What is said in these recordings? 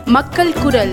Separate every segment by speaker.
Speaker 1: மக்கள் குரல்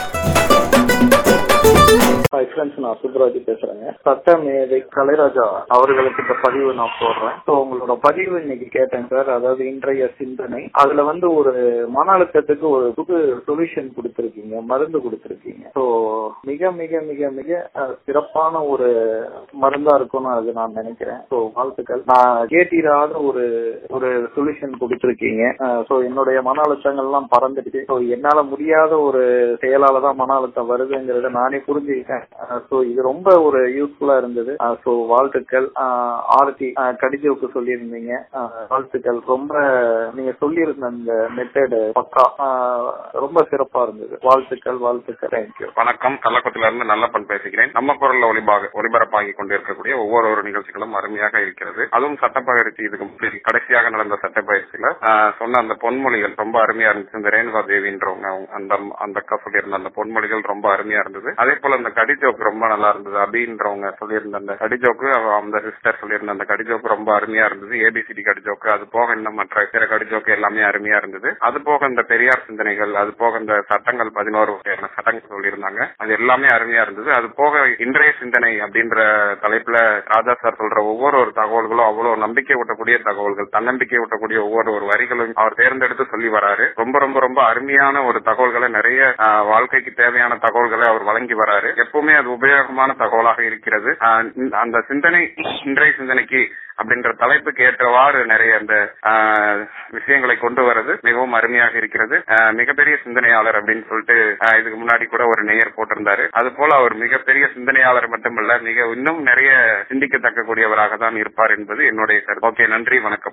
Speaker 2: hi friends நான் சுப்ராஜ் பேசுறேங்க சட்ட மேதை கலைராஜா அவர்களுக்கு இந்த பதிவு நான் போடுறேன் ஸோ உங்களோட பதிவு இன்னைக்கு கேட்டேன் சார் அதாவது இன்றைய சிந்தனை அதுல வந்து ஒரு மன அழுத்தத்துக்கு ஒரு புது சொல்யூஷன் கொடுத்துருக்கீங்க மருந்து கொடுத்துருக்கீங்க ஸோ மிக மிக மிக மிக அஹ், சிறப்பான ஒரு மருந்தா இருக்கும்னு அது நான் நினைக்கிறேன் ஸோ வாழ்த்துக்கள் நான் கேட்டிராத ஒரு ஒரு சொல்யூஷன் கொடுத்துருக்கீங்க ஸோ என்னுடைய மன அழுத்தங்கள்லாம் பறந்துடுச்சு ஸோ என்னால முடியாத ஒரு செயலால தான் மன அழுத்தம் வருதுங்கிறத நானே புரிஞ்சுக்கிட்டேன் ஸோ இது ரொம்ப ஒரு யூஸ்ஃபுல்லா இருந்தது ஸோ வாழ்த்துக்கள் அஹ், ஆரத்தி அஹ், கடிஜோக்கு சொல்லியிருந்தீங்க அஹ், வாழ்த்துக்கள் ரொம்ப நீங்க சொல்லியிருந்த அந்த மெத்தட் பக்கா அஹ், ரொம்ப சிறப்பா இருந்தது வாழ்த்துக்கள் வாழ்த்துக்கள் தேங்க்யூ
Speaker 3: வணக்கம் கள்ளக்குளத்தில இருந்து நல்லப்பன் பேசுகிறேன் நம்ம குரல்ல ஒளிபாக ஒளிபரப்பாகி கொண்டிருக்கக்கூடிய ஒவ்வொரு ஒரு நிகழ்ச்சிகளும் அருமையாக இருக்கிறது அதுவும் சட்டப்பயிற்சி இதுக்கு முன்னாடி கடைசியாக நடந்த சட்டப்பயிற்சியில ஆஹ், சொன்ன அந்த பொன்மொழிகள் ரொம்ப அருமையா இருந்துச்சு இந்த ரேணுகா தேவின்றவங்க அவங்க அந்த அந்த அக்கா சொல்லியிருந்த அந்த பொன்மொழிகள் ரொம்ப அருமையா இருந்தது அதே போல அந்த கடிஜோக்கு ரொம்ப நல்லா இருந்தது அபின்றவங்க சொல்லியிருந்த அந்த கடிஜோக்கு அவ- அந்த சிஸ்டர் சொல்லியிருந்த அந்த கடிஜோக்கு ரொம்ப அருமையா இருந்தது ஏபிசிடி கடிஜோக்கு அது போக இன்னும் மற்ற பிற கடிஜோக்கு எல்லாமே அருமையா இருந்தது அது போக இந்த பெரியார் சிந்தனைகள் அது போக இந்த சட்டங்கள் பதினோரு வகையான சட்டங்கள் சொல்லியிருந்தாங்க அது எல்லாமே அருமையா இருந்தது அது போக இன்றைய சிந்தனை அப்படின்ற தலைப்புல ராஜா சார் சொல்ற ஒவ்வொரு ஒரு தகவல்களும் அவ்வளவு நம்பிக்கை ஊட்டக்கூடிய தகவல்கள் தன்னம்பிக்கை ஊட்டக்கூடிய ஒவ்வொரு ஒரு வரிகளும் அவர் தேர்ந்தெடுத்து சொல்லி வராரு ரொம்ப ரொம்ப ரொம்ப அருமையான ஒரு தகவல்களை நிறைய ஆஹ், வாழ்க்கைக்கு தேவையான தகவல்களை அவர் வழங்கி வராரு எப்பவுமே அது உபயோகமான தகவலாக இருக்கிறது ஆஹ், இந்த- அந்த சிந்தனை இன்றைய சிந்தனைக்கு அப்படின்ற தலைப்புக்கு ஏற்றவாறு நிறைய அந்த ஆஹ், விஷயங்களை கொண்டு வரது மிகவும் அருமையாக இருக்கிறது ஆஹ், மிகப்பெரிய சிந்தனையாளர் அப்படின்னு சொல்லிட்டு ஆஹ், இதுக்கு முன்னாடி கூட ஒரு நேயர் போட்டிருந்தாரு அது போல அவர் மிகப்பெரிய சிந்தனையாளர் மட்டுமல்ல மிக இன்னும் நிறைய சிந்திக்கத்தக்க கூடியவராக தான் இருப்பார் என்பது என்னுடைய கருத்து ஓகே நன்றி வணக்கம்